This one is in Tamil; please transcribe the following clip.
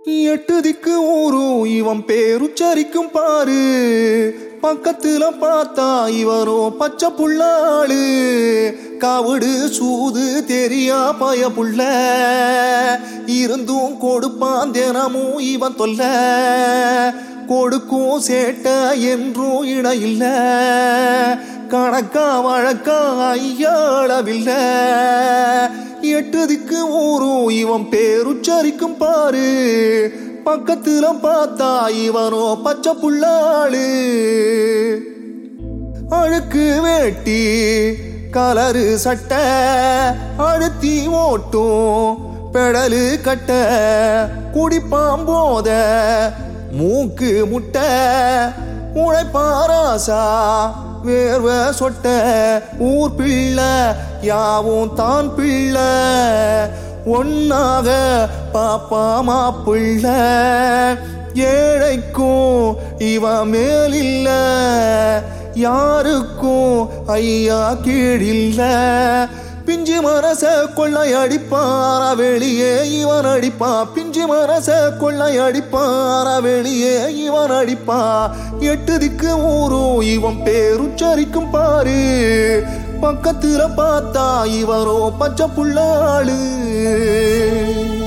எட்டு திக்கு ஊரும் இவன் பேருச்சரிக்கும் பாரு பக்கத்துல பார்த்தா இவரோ பச்சை புள்ளாளு காவடு சூது தெரியா பய புள்ள இருந்தும் கொடுப்பான் தினமும் இவன் தொல்ல கொடுக்கும் சேட்ட என்றும் இணையில்ல கணக்கா வழக்கா ஐயாளவில்லை எட்டு திக்கு ஊரும் இவன் பேருச்சரிக்கும் பாரு பக்கத்துல பார்த்தா இவனோ பச்சை புள்ளாளு அழுக்கு வேட்டி கலரு சட்டை அழுத்தி ஓட்டும் பெடலு கட்ட குடிப்பாம் போத மூக்கு முட்டை உழைப்பாராசா வேர்வ சொட்ட ஊர் பிள்ளை யாவும் தான் பிள்ளை ஒன்னாக பாப்பா மாப்பிள்ள ஏழைக்கும் இவ மேலில்ல யாருக்கும் ஐயா கீழில்ல பிஞ்சு மனச கொள்ளை அடிப்பாரா வெளியே இவன் அடிப்பா பிஞ்சு மனச கொள்ளை அடிப்பாரா வெளியே இவன் அடிப்பா எட்டு திக்கு ஊரும் இவன் பேருச்சரிக்கும் பாரு பக்கத்துல பார்த்தா இவரோ பச்சை புள்ளாளு